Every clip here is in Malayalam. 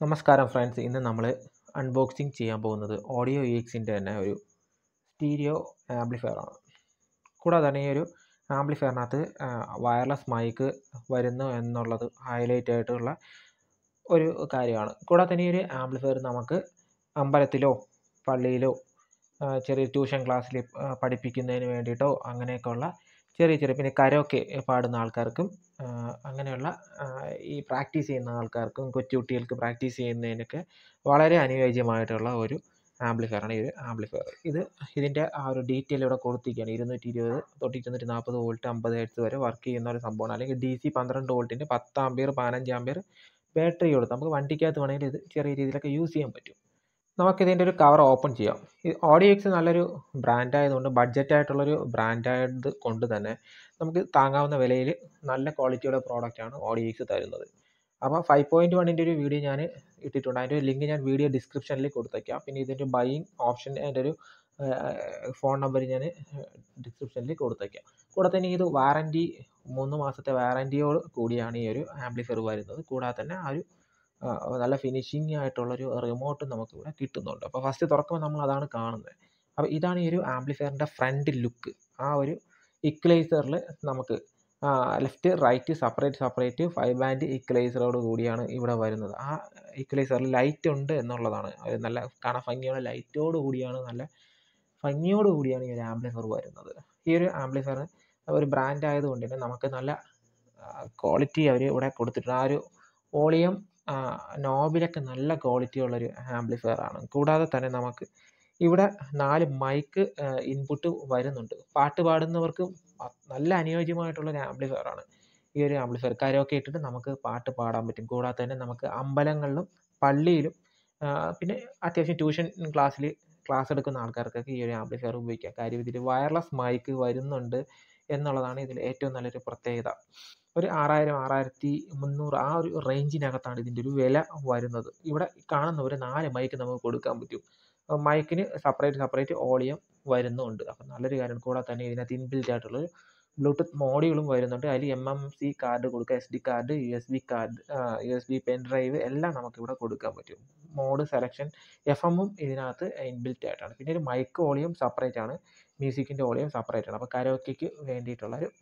നമസ്കാരം ഫ്രണ്ട്സ് ഇന്ന് നമ്മൾ അൺബോക്സിങ് ചെയ്യാൻ പോകുന്നത് ഓഡിയോ ഇ എക്സിൻ്റെ തന്നെ ഒരു സ്റ്റീരിയോ ആംപ്ലിഫയർ ആണ് കൂടാതെ തന്നെ ഈ ഒരു ആംപ്ലിഫയറിനകത്ത് വയർലെസ് മൈക്ക് വരുന്നു എന്നുള്ളത് ഹൈലൈറ്റ് ആയിട്ടുള്ള ഒരു കാര്യമാണ് കൂടാതെ തന്നെ ഈ ഒരു ആംപ്ലിഫയർ നമുക്ക് അമ്പലത്തിലോ പള്ളിയിലോ ആ, ചെറിയ ട്യൂഷൻ ക്ലാസ്സിൽ പഠിപ്പിക്കുന്നതിന് വേണ്ടിയിട്ടോ അങ്ങനെയൊക്കെയുള്ള ചെറിയ ചെറിയ പിന്നെ കരോക്കെ പാടുന്ന ആൾക്കാർക്കും ആ, അങ്ങനെയുള്ള ആ, ഈ പ്രാക്ടീസ് ചെയ്യുന്ന ആൾക്കാർക്കും കൊച്ചുകുട്ടികൾക്ക് പ്രാക്ടീസ് ചെയ്യുന്നതിനൊക്കെ വളരെ അനുയോജ്യമായിട്ടുള്ള ഒരു ആംപ്ലിഫയറാണ് ഈ ഒരു ആംപ്ലിഫയർ ഇത് ഇതിൻ്റെ ആ ഒരു ഡീറ്റെയിൽ ഇവിടെ കൊടുത്തിരിക്കുകയാണ് ഇരുന്നൂറ്റി ഇരുപത് തൊട്ട് ഇരുന്നൂറ്റി നാൽപ്പത് വോൾട്ട് അമ്പത് ഹെർട്സ് വരെ വർക്ക് ചെയ്യുന്ന ഒരു സംഭവമാണ് അല്ലെങ്കിൽ ഡി സി പന്ത്രണ്ട് വോൾട്ടിൻ്റെ പത്ത് ആമ്പിയർ പതിനഞ്ച് ആമ്പിയർ ബാറ്ററി കൊടുത്ത് നമുക്ക് വണ്ടിക്കകത്ത് വേണമെങ്കിൽ ഇത് ചെറിയ രീതിയിലൊക്കെ യൂസ് ചെയ്യാൻ പറ്റും നമുക്കിതിൻ്റെ ഒരു കവർ ഓപ്പൺ ചെയ്യാം ഈ ഓഡിയോ എക്സ് നല്ലൊരു ബ്രാൻഡ് ആയതുകൊണ്ട് ബഡ്ജറ്റ് ആയിട്ടുള്ളൊരു ബ്രാൻഡ് ആയത് കൊണ്ട് തന്നെ നമുക്ക് താങ്ങാവുന്ന വിലയിൽ നല്ല ക്വാളിറ്റിയുടെ പ്രോഡക്റ്റാണ് ഓഡിയോ എക്സ് തരുന്നത് അപ്പോൾ ഫൈവ് പോയിൻറ്റ് വണ്ണിൻ്റെ ഒരു വീഡിയോ ഞാൻ ഇട്ടിട്ടുണ്ട് അതിൻ്റെ ഒരു ലിങ്ക് ഞാൻ വീഡിയോ ഡിസ്ക്രിപ്ഷനിൽ കൊടുത്തേക്കാം പിന്നെ ഇതിൻ്റെ ബൈയിങ് ഓപ്ഷൻ അതിൻ്റെ ഒരു ഫോൺ നമ്പർ ഞാൻ ഡിസ്ക്രിപ്ഷനിൽ കൊടുത്തേക്കാം കൂടെ തന്നെ ഇത് വാറൻറ്റി മൂന്ന് മാസത്തെ വാറൻറ്റിയോട് കൂടിയാണ് ഈ ഒരു ആംപ്ലിഫയർ വരുന്നത് കൂടാതെ തന്നെ ആ ഒരു ആ, നല്ല ഫിനിഷിംഗ് ആയിട്ടുള്ളൊരു റിമോട്ട് നമുക്കിവിടെ കിട്ടുന്നുണ്ട് അപ്പോൾ ഫസ്റ്റ് തുറക്കുമ്പോൾ നമ്മൾ അതാണ് കാണുന്നത് അപ്പോൾ ഇതാണ് ഈ ഒരു ആംപ്ലിഫയറിൻ്റെ ഫ്രണ്ട് ലുക്ക് ആ ഒരു ഇക്വലൈസറിൽ നമുക്ക് left right separate separate five band ഇക്വലൈസറോട് കൂടിയാണ് ഇവിടെ വരുന്നത് ആ ഇക്വലൈസറിൽ ലൈറ്റ് ഉണ്ട് എന്നുള്ളതാണ് അത് നല്ല കാണാൻ ഭംഗിയുള്ള ലൈറ്റോട് കൂടിയാണ് നല്ല ഭംഗിയോട് കൂടിയാണ് ഈ ഒരു ആംപ്ലിഫയർ വരുന്നത് ഈ ഒരു ആംപ്ലിഫയർ ഒരു ബ്രാൻഡ് ആയതുകൊണ്ട് തന്നെ നമുക്ക് നല്ല ക്വാളിറ്റി അവർ ഇവിടെ കൊടുത്തിട്ടുണ്ട് ആ ഒരു വോളിയം നോബിലൊക്കെ നല്ല ക്വാളിറ്റി ഉള്ളൊരു ആംപ്ലിഫയർ ആണ് കൂടാതെ തന്നെ നമുക്ക് ഇവിടെ നാല് മൈക്ക് ഇൻപുട്ട് വരുന്നുണ്ട് പാട്ട് പാടുന്നവർക്ക് അ- നല്ല അനുയോജ്യമായിട്ടുള്ളൊരു ആംപ്ലിഫയർ ആണ് ഈ ഒരു ആംപ്ലിഫയർ കരോക്കെ ഇട്ടിട്ട് നമുക്ക് പാട്ട് പാടാൻ പറ്റും കൂടാതെ തന്നെ നമുക്ക് അമ്പലങ്ങളിലും പള്ളിയിലും ആ, പിന്നെ അത്യാവശ്യം ട്യൂഷൻ ക്ലാസ്സിൽ ക്ലാസ് എടുക്കുന്ന ആൾക്കാർക്കൊക്കെ ഈ ഒരു ആംപ്ലിഫയർ ഉപയോഗിക്കാം കാര്യം ഇതിൽ വയർലെസ് മൈക്ക് വരുന്നുണ്ട് എന്നുള്ളതാണ് ഇതിൽ ഏറ്റവും നല്ലൊരു പ്രത്യേകത ഒരു ആറായിരം ആറായിരത്തി മുന്നൂറ് ആ ഒരു റേഞ്ചിനകത്താണ് ഇതിൻ്റെ ഒരു വില വരുന്നത് ഇവിടെ കാണുന്ന ഒരു നാല് മൈക്ക് നമുക്ക് കൊടുക്കാൻ പറ്റും മൈക്കിന് സെപ്പറേറ്റ് സെപ്പറേറ്റ് ഓളിയം വരുന്നുണ്ട് അപ്പം നല്ലൊരു കാര്യമാണ് കൂടാതെ തന്നെ ഇതിനകത്ത് ഇൻബിൽറ്റ് ആയിട്ടുള്ള ബ്ലൂടൂത്ത് മോഡ്യൂളും വരുന്നുണ്ട് അതിൽ എം എം സി കാർഡ് കൊടുക്കുക S D card U S B card U S B pen drive എല്ലാം നമുക്കിവിടെ കൊടുക്കാൻ പറ്റും മോഡ് സെലക്ഷൻ എഫ് എമ്മും ഇതിനകത്ത് ഇൻബിൽറ്റ് ആയിട്ടാണ് പിന്നെ ഒരു മൈക്ക് ഓളിയം സെപ്പറേറ്റ് ആണ് മ്യൂസിക്കിൻ്റെ ഓളിയം സെപ്പറേറ്റ് ആണ് അപ്പോൾ കരോക്കയ്ക്ക് വേണ്ടിയിട്ടുള്ള ഒരു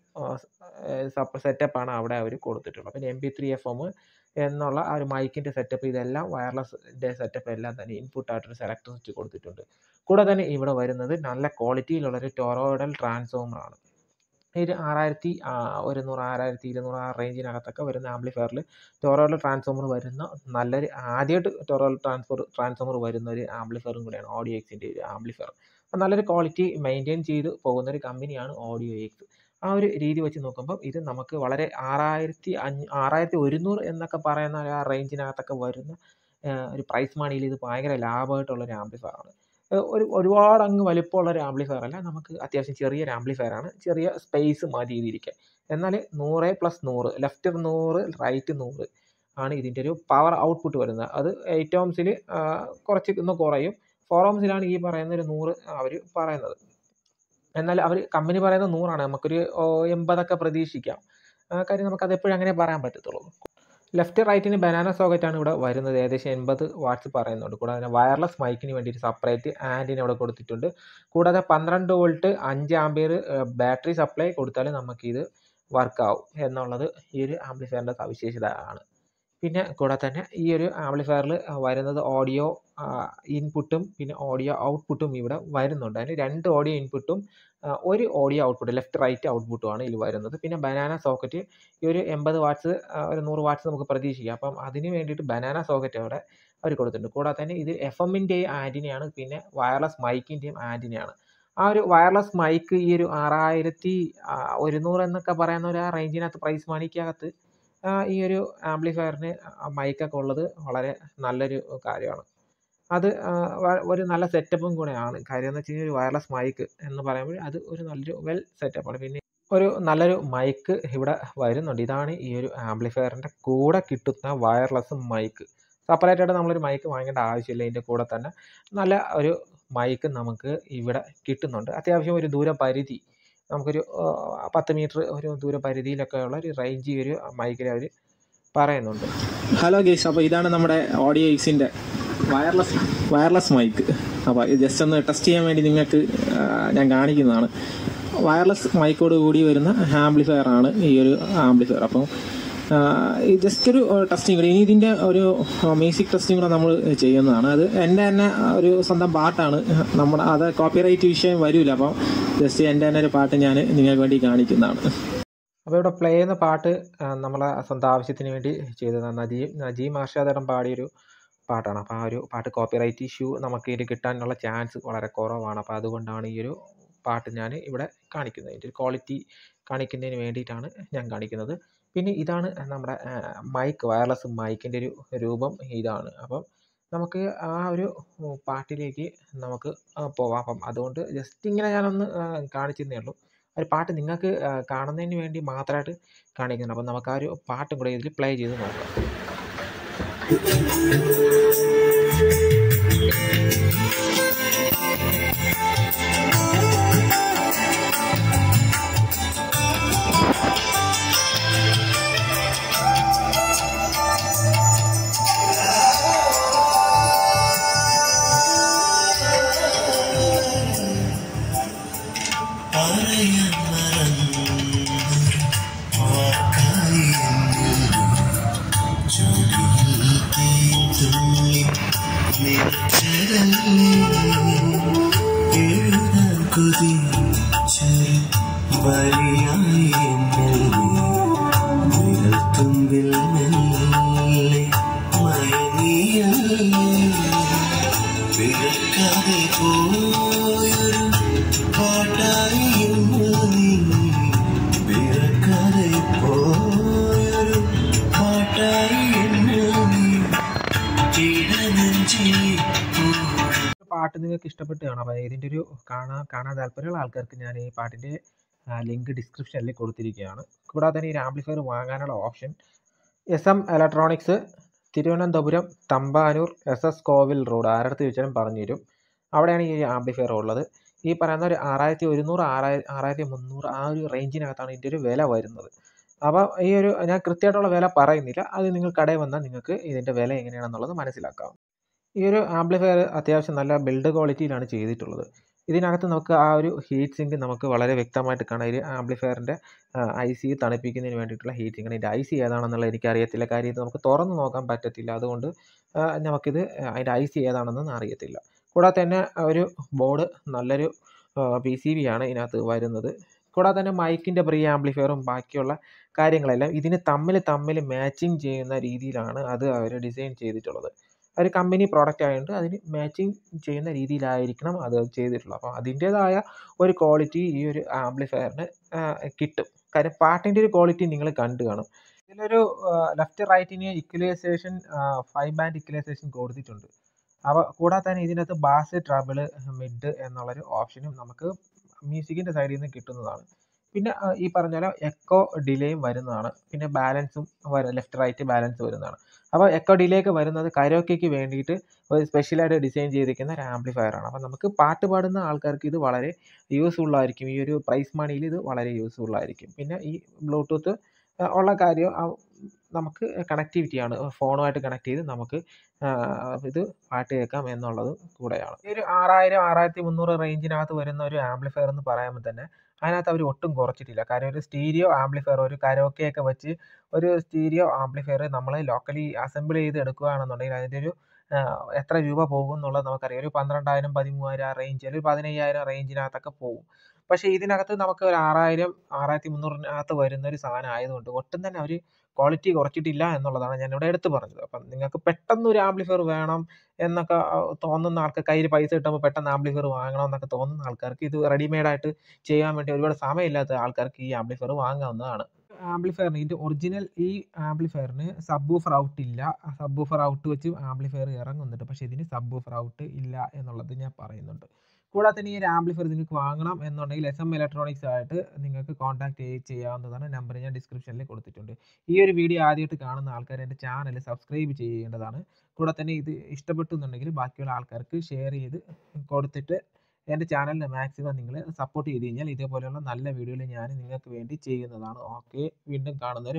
സെറ്റപ്പാണ് അവിടെ അവർ കൊടുത്തിട്ടുള്ളത് പിന്നെ M P three F M എന്നുള്ള ആ ഒരു മൈക്കിൻ്റെ സെറ്റപ്പ് ഇതെല്ലാം വയർലെസ്സിൻ്റെ സെറ്റപ്പ് എല്ലാം തന്നെ ഇൻപുട്ട് ആയിട്ടൊരു സെലക്ടർ സ്വിച്ച് കൊടുത്തിട്ടുണ്ട് കൂടാതെ തന്നെ ഇവിടെ വരുന്നത് നല്ല ക്വാളിറ്റിയിലുള്ളൊരു ടൊറോയിഡൽ ട്രാൻസ്ഫോമർ ആണ് ഒരു ആറായിരത്തി ഒരുന്നൂറ് ആറായിരത്തി ഇരുന്നൂറ് ആ റേഞ്ചിനകത്തൊക്കെ വരുന്ന ആംപ്ലിഫയറിൽ ടൊറോയിഡൽ ട്രാൻസ്ഫോമർ വരുന്ന നല്ലൊരു ആദ്യമായിട്ട് ടൊറോയിഡൽ ട്രാൻസ്ഫർ ട്രാൻസ്ഫോമർ വരുന്ന ഒരു ആംപ്ലിഫയറും കൂടിയാണ് ഓഡിയോ എക്സിൻ്റെ ഒരു ആംപ്ലിഫയർ അപ്പോൾ നല്ലൊരു ക്വാളിറ്റി മെയിൻറ്റെയിൻ ചെയ്ത് പോകുന്ന ഒരു കമ്പനിയാണ് ഓഡിയോ എക്സ് ആ ഒരു രീതി വെച്ച് നോക്കുമ്പോൾ ഇത് നമുക്ക് വളരെ ആറായിരത്തി അഞ്ഞൂ ആറായിരത്തി ഒരുന്നൂറ് എന്നൊക്കെ പറയുന്ന ആ റേഞ്ചിനകത്തൊക്കെ വരുന്ന ആ, ഒരു പ്രൈസ് മണിയിൽ ഇത് ഭയങ്കര ലാഭമായിട്ടുള്ള ഒരു ആംപ്ലിഫയർ ആണ് ഏഹ് ഒരു ഒരുപാട് അങ്ങ് വലിപ്പമുള്ള ഒരു ആംപ്ലിഫയർ അല്ല നമുക്ക് അത്യാവശ്യം ചെറിയൊരു ആംപ്ലിഫയർ ആണ് ചെറിയ സ്പേസ് മതി ഇതിരിക്കാൻ എന്നാൽ നൂറ് പ്ലസ് നൂറ് ലെഫ്റ്റ് നൂറ് റൈറ്റ് നൂറ് ആണ് ഇതിൻ്റെ ഒരു പവർ ഔട്ട്പുട്ട് വരുന്നത് അത് എയ്റ്റ് ഓംസിൽ കുറച്ച് ഒന്ന് കുറയും ഫോർ ഓംസിലാണ് ഈ പറയുന്ന ഒരു നൂറ് അവർ പറയുന്നത് എന്നാൽ അവർ കമ്പനി പറയുന്നത് നൂറാണ് നമുക്കൊരു ഓ, എൺപതൊക്കെ പ്രതീക്ഷിക്കാം ആ കാര്യം നമുക്കത് എപ്പോഴും അങ്ങനെ പറയാൻ പറ്റത്തുള്ളൂ ലെഫ്റ്റ് റൈറ്റിന് ബനാന സോക്കറ്റാണ് ഇവിടെ വരുന്നത് ഏകദേശം എൺപത് വാട്ട്സ് പറയുന്നുണ്ട് കൂടാതെ വയർലെസ് മൈക്കിന് വേണ്ടിയിട്ട് സെപ്പറേറ്റ് ആൻറ്റിന ഇവിടെ കൊടുത്തിട്ടുണ്ട് കൂടാതെ പന്ത്രണ്ട് വോൾട്ട് അഞ്ച് ആംബിയർ ബാറ്ററി സപ്ലൈ കൊടുത്താൽ നമുക്കിത് വർക്ക് ആവും എന്നുള്ളത് ഈ ഒരു ആംപ്ലിഫയറിൻ്റെ സവിശേഷത ആണ് പിന്നെ കൂടാതെ തന്നെ ഈ ഒരു ആംപ്ലിഫയറിൽ വരുന്നത് ഓഡിയോ ഇൻപുട്ടും പിന്നെ ഓഡിയോ ഔട്ട്പുട്ടും ഇവിടെ വരുന്നുണ്ട് അതിന് രണ്ട് ഓഡിയോ ഇൻപുട്ടും ഒരു ഓഡിയോ ഔട്ട്പുട്ട് ലെഫ്റ്റ് റൈറ്റ് ഔട്ട്പുട്ടുമാണ് ഇതിൽ വരുന്നത് പിന്നെ ബനാന സോക്കറ്റ് ഈ ഒരു എൺപത് വാട്ട്സ് ഒരു നൂറ് വാട്ട്സ് നമുക്ക് പ്രതീക്ഷിക്കാം അപ്പം അതിന് വേണ്ടിയിട്ട് ബനാന സോക്കറ്റ് അവിടെ അവർ കൊടുത്തിട്ടുണ്ട് കൂടാതെ തന്നെ ഇത് എഫ് എമ്മിൻ്റെയും ആൻറ്റിനയാണ് പിന്നെ വയർലെസ് മൈക്കിൻ്റെയും ആൻറ്റിനയാണ് ആ ഒരു വയർലെസ് മൈക്ക് ഈ ഒരു ആറായിരത്തി ഒരുന്നൂറ് എന്നൊക്കെ പറയുന്ന ഒരു ആ റേഞ്ചിനകത്ത് പ്രൈസ് മണിക്കകത്ത് ആ, ഈ ഒരു ആംപ്ലിഫയറിന് മൈക്കൊക്കെ ഉള്ളത് വളരെ നല്ലൊരു കാര്യമാണ് അത് ആ, വ- ഒരു നല്ല സെറ്റപ്പും കൂടെയാണ് കാര്യം എന്ന് വെച്ച് കഴിഞ്ഞാൽ ഒരു വയർലെസ് മൈക്ക് എന്ന് പറയുമ്പോൾ അത് ഒരു നല്ലൊരു വെൽ സെറ്റപ്പാണ് പിന്നെ ഒരു നല്ലൊരു മൈക്ക് ഇവിടെ വരുന്നുണ്ട് ഇതാണ് ഈ ഒരു ആംപ്ലിഫയറിൻ്റെ കൂടെ കിട്ടുന്ന വയർലെസ് മൈക്ക് സെപ്പറേറ്റ് ആയിട്ട് നമ്മളൊരു മൈക്ക് വാങ്ങേണ്ട ആവശ്യമില്ല ഇതിൻ്റെ കൂടെ തന്നെ നല്ല ഒരു മൈക്ക് നമുക്ക് ഇവിടെ കിട്ടുന്നുണ്ട് അത്യാവശ്യം ഒരു ദൂരപരിധി നമുക്കൊരു ആ, പത്ത് മീറ്റർ ഒരു ദൂരപരിധിയിലൊക്കെ ഉള്ള ഒരു റേഞ്ച് ഈ ഒരു മൈക്കിൽ അവർ പറയുന്നുണ്ട് ഹലോ ഗേഷ് അപ്പോൾ ഇതാണ് നമ്മുടെ ഓഡിയോ എക്സിൻ്റെ വയർലെസ് വയർലെസ് മൈക്ക് അപ്പോൾ ഇത് ജസ്റ്റ് ഒന്ന് ടെസ്റ്റ് ചെയ്യാൻ വേണ്ടി നിങ്ങൾക്ക് ആ, ഞാൻ കാണിക്കുന്നതാണ് വയർലെസ് മൈക്കോട് കൂടി വരുന്ന ആംപ്ലിഫയർ ആണ് ഈ ഒരു ആംപ്ലിഫയർ അപ്പം ജസ്റ്റ് ഒരു ടെസ്റ്റിംഗ് കൂടി ഇനി ഇതിൻ്റെ ഒരു മ്യൂസിക് ടെസ്റ്റിംഗ് കൂടെ നമ്മൾ ചെയ്യുന്നതാണ് അത് എൻ്റെ തന്നെ ഒരു സ്വന്തം പാട്ടാണ് നമ്മുടെ അത് കോപ്പിറൈറ്റ് വിഷയം വരില്ല അപ്പം ജസ്റ്റ് എൻ്റെ തന്നെ ഒരു പാട്ട് ഞാൻ നിങ്ങൾക്ക് വേണ്ടി കാണിക്കുന്നതാണ് അപ്പോൾ ഇവിടെ പ്ലേ ചെയ്യുന്ന പാട്ട് ആ, നമ്മളെ സ്വന്തം ആവശ്യത്തിന് വേണ്ടി ചെയ്തതാണ് നജീം നജീം അർഷാദടം പാടിയൊരു പാട്ടാണ് അപ്പോൾ ആ ഒരു പാട്ട് കോപ്പിറൈറ്റ് ഇഷ്യൂ നമുക്ക് ഇത് കിട്ടാനുള്ള ചാൻസ് വളരെ കുറവാണ് അപ്പോൾ അതുകൊണ്ടാണ് ഈ ഒരു പാട്ട് ഞാൻ ഇവിടെ കാണിക്കുന്നത് ഇതിൻ്റെ ക്വാളിറ്റി കാണിക്കുന്നതിന് വേണ്ടിയിട്ടാണ് ഞാൻ കാണിക്കുന്നത് പിന്നെ ഇതാണ് നമ്മുടെ മൈക്ക് വയർലെസ് മൈക്കിൻ്റെ ഒരു രൂപം ഇതാണ് അപ്പം നമുക്ക് ആ ഒരു പാട്ടിലേക്ക് നമുക്ക് ആ, പോവാം അപ്പം അതുകൊണ്ട് ജസ്റ്റ് ഇങ്ങനെ ഞാനൊന്ന് ആ, കാണിച്ചെന്നേ ഉള്ളൂ ഒരു പാട്ട് നിങ്ങൾക്ക് ആ, കാണുന്നതിന് വേണ്ടി മാത്രമായിട്ട് കാണിക്കുന്നുണ്ട് അപ്പം നമുക്ക് ആ ഒരു പാട്ടും കൂടെ ഇതിൽ പ്ലേ ചെയ്ത് നോക്കാം പറയാൻ മറന്നൊരു വാക്കായി എന്നിൽ ചൊടിയിൽ തേൻതുള്ളി നിറച്ചതല്ലേ എഴുതാൻ കൊതിച്ചൊരു വരിയായി എന്നിൽ വിരൽത്തുമ്പിൽ മെല്ലെ മയങ്ങിയല്ലേ വിരക്കാതെ പോയൊരു പാട്ടായി എന്നിൽ നീ വിരക്കാതെ പോയൊരു പാട്ടായി എന്നിൽ നീ ചിടനെഞ്ചിൽ പാട്ട് നിങ്ങൾക്ക് ഇഷ്ടപ്പെട്ട് കാണാം അപ്പോൾ ഇതിൻ്റെ ഒരു കാണാൻ കാണാൻ താല്പര്യമുള്ള ആൾക്കാർക്ക് ഞാൻ ഈ പാട്ടിൻ്റെ ലിങ്ക് ഡിസ്ക്രിപ്ഷനിൽ കൊടുത്തിരിക്കുകയാണ് കൂടാതെ തന്നെ ഈ ആംപ്ലിഫയർ വാങ്ങാനുള്ള option S M electronics Thiruvananthapuram Thampanoor S S Kovil road ആരടുത്ത് ചോദിച്ചാലും പറഞ്ഞു തരും അവിടെയാണ് ഈ ആംപ്ലിഫയർ ഉള്ളത് ഈ പറയുന്ന ഒരു ആറായിരത്തി ഒരുന്നൂറ് ആറായിരം ആറായിരത്തി മുന്നൂറ് ആ ഒരു റേഞ്ചിനകത്താണ് ഇതിൻ്റെ ഒരു വില വരുന്നത് അപ്പോൾ ഈ ഒരു ഞാൻ കൃത്യമായിട്ടുള്ള വില പറയുന്നില്ല അത് നിങ്ങൾ കടയിൽ വന്നാൽ നിങ്ങൾക്ക് ഇതിൻ്റെ വില എങ്ങനെയാണെന്നുള്ളത് മനസ്സിലാക്കാം ഈ ഒരു ആംപ്ലിഫയർ അത്യാവശ്യം നല്ല ബിൽഡ് ക്വാളിറ്റിയിലാണ് ചെയ്തിട്ടുള്ളത് ഇതിനകത്ത് നമുക്ക് ആ ഒരു ഹീറ്റ് സിങ്ക് നമുക്ക് വളരെ വ്യക്തമായിട്ട് കാണാം ഈ ആംപ്ലിഫയറിൻ്റെ ഐ സി തണുപ്പിക്കുന്നതിന് വേണ്ടിയിട്ടുള്ള ഹീറ്റ് സിങ്ക് ഇതിൻ്റെ ഐ സി ഏതാണെന്നുള്ളത് എനിക്കറിയത്തില്ല കാര്യം ഇത് നമുക്ക് തുറന്ന് നോക്കാൻ പറ്റത്തില്ല അതുകൊണ്ട് ആ, നമുക്കിത് അതിൻ്റെ ഐ സി ഏതാണെന്നൊന്നും അറിയത്തില്ല കൂടാതെ തന്നെ ഒരു ബോർഡ് നല്ലൊരു പി സി ബി ആണ് ഇതിനകത്ത് വരുന്നത് കൂടാതെ തന്നെ മൈക്കിൻ്റെ പ്രീ ആംപ്ലിഫയറും ബാക്കിയുള്ള കാര്യങ്ങളെല്ലാം ഇതിന് തമ്മിൽ തമ്മിൽ മാച്ചിങ് ചെയ്യുന്ന രീതിയിലാണ് അത് അവർ ഡിസൈൻ ചെയ്തിട്ടുള്ളത് ഒരു കമ്പനി പ്രോഡക്റ്റ് ആയതുകൊണ്ട് അതിന് മാച്ചിങ് ചെയ്യുന്ന രീതിയിലായിരിക്കണം അത് ചെയ്തിട്ടുള്ളത് അപ്പോൾ അതിൻ്റേതായ ഒരു ക്വാളിറ്റി ഈ ഒരു ആംപ്ലിഫയറിന് കിട്ടും കാര്യം പാട്ടിൻ്റെ ഒരു ക്വാളിറ്റി നിങ്ങൾ കണ്ടു കാണും ഇതിലൊരു ലെഫ്റ്റ് റൈറ്റിന് ഇക്വലൈസേഷൻ ഫൈവ് ബാൻഡ് ഇക്വലൈസേഷൻ കൊടുത്തിട്ടുണ്ട് അപ്പോൾ കൂടാതെ തന്നെ ഇതിനകത്ത് ബാസ് ട്രബിള് മിഡ് എന്നുള്ളൊരു ഓപ്ഷനും നമുക്ക് മ്യൂസിക്കിൻ്റെ സൈഡിൽ നിന്ന് കിട്ടുന്നതാണ് പിന്നെ ആ, ഈ പറഞ്ഞ പോലെ എക്കോ ഡിലേയും വരുന്നതാണ് പിന്നെ ബാലൻസും ലെഫ്റ്റ് റൈറ്റ് ബാലൻസ് വരുന്നതാണ് അപ്പോൾ എക്കോ ഡിലേ ഒക്കെ വരുന്നത് കരോക്കയ്ക്ക് വേണ്ടിയിട്ട് ഒരു സ്പെഷ്യലായിട്ട് ഡിസൈൻ ചെയ്തിരിക്കുന്ന ഒരു ആംപ്ലിഫയർ ആണ് അപ്പോൾ നമുക്ക് പാട്ട് പാടുന്ന ആൾക്കാർക്ക് ഇത് വളരെ യൂസ്ഫുൾ ആയിരിക്കും ഈ ഒരു പ്രൈസ് മണിയിൽ ഇത് വളരെ യൂസ്ഫുൾ ആയിരിക്കും പിന്നെ ഈ ബ്ലൂടൂത്ത് ഉള്ള കാര്യം ആ, നമുക്ക് കണക്ടിവിറ്റിയാണ് ഫോണുമായിട്ട് കണക്ട് ചെയ്ത് നമുക്ക് ആ, ഇത് പാട്ട് കേൾക്കാം എന്നുള്ളത് കൂടെയാണ് ഈ ഒരു ആറായിരം ആറായിരത്തി മുന്നൂറ് റേഞ്ചിനകത്ത് വരുന്ന ഒരു ആംപ്ലിഫയർ എന്ന് പറയുമ്പോൾ തന്നെ അതിനകത്ത് അവർ ഒട്ടും കുറച്ചിട്ടില്ല കാര്യം ഒരു സ്റ്റീരിയോ ആംപ്ലിഫയർ ഒരു കരോക്കെയൊക്കെ വെച്ച് ഒരു സ്റ്റീരിയോ ആംപ്ലിഫയർ നമ്മൾ ലോക്കലി അസംബിൾ ചെയ്ത് എടുക്കുകയാണെന്നുണ്ടെങ്കിൽ അതിൻ്റെ ഒരു ആ, എത്ര രൂപ പോകും എന്നുള്ളത് നമുക്കറിയാം ഒരു പന്ത്രണ്ടായിരം പതിമൂവായിരം ആ റേഞ്ചിൽ ഒരു പതിനയ്യായിരം റേഞ്ചിനകത്തൊക്കെ പോകും പക്ഷേ ഇതിനകത്ത് നമുക്ക് ഒരു ആറായിരം ആറായിരത്തി മുന്നൂറിനകത്ത് വരുന്ന ഒരു സാധനം ആയതുകൊണ്ട് ഒട്ടും തന്നെ അവർ ക്വാളിറ്റി കുറച്ചിട്ടില്ല എന്നുള്ളതാണ് ഞാനിവിടെ എടുത്തു പറഞ്ഞത് അപ്പം നിങ്ങൾക്ക് പെട്ടെന്ന് ഒരു ആംപ്ലിഫയർ വേണം എന്നൊക്കെ ആ, തോന്നുന്ന ആൾക്ക് കയ്യിൽ പൈസ കിട്ടുമ്പോൾ പെട്ടെന്ന് ആംപ്ലിഫയർ വാങ്ങണം എന്നൊക്കെ തോന്നുന്ന ആൾക്കാർക്ക് ഇത് റെഡിമെയ്ഡായിട്ട് ചെയ്യാൻ വേണ്ടി ഒരുപാട് സമയമില്ലാത്ത ആൾക്കാർക്ക് ഈ ആംപ്ലിഫയർ വാങ്ങാവുന്നതാണ് ആംപ്ലിഫയറിന് ഇതിൻ്റെ ഒറിജിനൽ ഈ ആംപ്ലിഫയറിന് സബ് ഊഫർ ഔട്ട് ഇല്ല സബ് ഊഫർ ഔട്ട് വെച്ച് ആംപ്ലിഫയർ ഇറങ്ങുന്നുണ്ട് പക്ഷേ ഇതിന് സബ് ഊഫർ ഔട്ട് ഇല്ല എന്നുള്ളത് ഞാൻ പറയുന്നുണ്ട് കൂടാതെ തന്നെ ഈ ഒരു ആംപ്ലിഫയർ നിങ്ങൾക്ക് വാങ്ങണം എന്നുണ്ടെങ്കിൽ എസ് എം ഇലക്ട്രോണിക്സ് ആയിട്ട് നിങ്ങൾക്ക് കോൺടാക്ട് ചെയ്യാവുന്നതാണ് നമ്പർ ഞാൻ ഡിസ്ക്രിപ്ഷനിൽ കൊടുത്തിട്ടുണ്ട് ഈ ഒരു വീഡിയോ ആദ്യമായിട്ട് കാണുന്ന ആൾക്കാർ എൻ്റെ ചാനൽ സബ്സ്ക്രൈബ് ചെയ്യേണ്ടതാണ് കൂടെ തന്നെ ഇത് ഇഷ്ടപ്പെട്ടു എന്നുണ്ടെങ്കിൽ ബാക്കിയുള്ള ആൾക്കാർക്ക് ഷെയർ ചെയ്ത് കൊടുത്തിട്ട് എൻ്റെ ചാനലിനെ മാക്സിമം നിങ്ങൾ സപ്പോർട്ട് ചെയ്ത് കഴിഞ്ഞാൽ ഇതേപോലെയുള്ള നല്ല വീഡിയോകൾ ഞാൻ നിങ്ങൾക്ക് വേണ്ടി ചെയ്യുന്നതാണ് ഓക്കെ വീണ്ടും കാണുന്നവരെ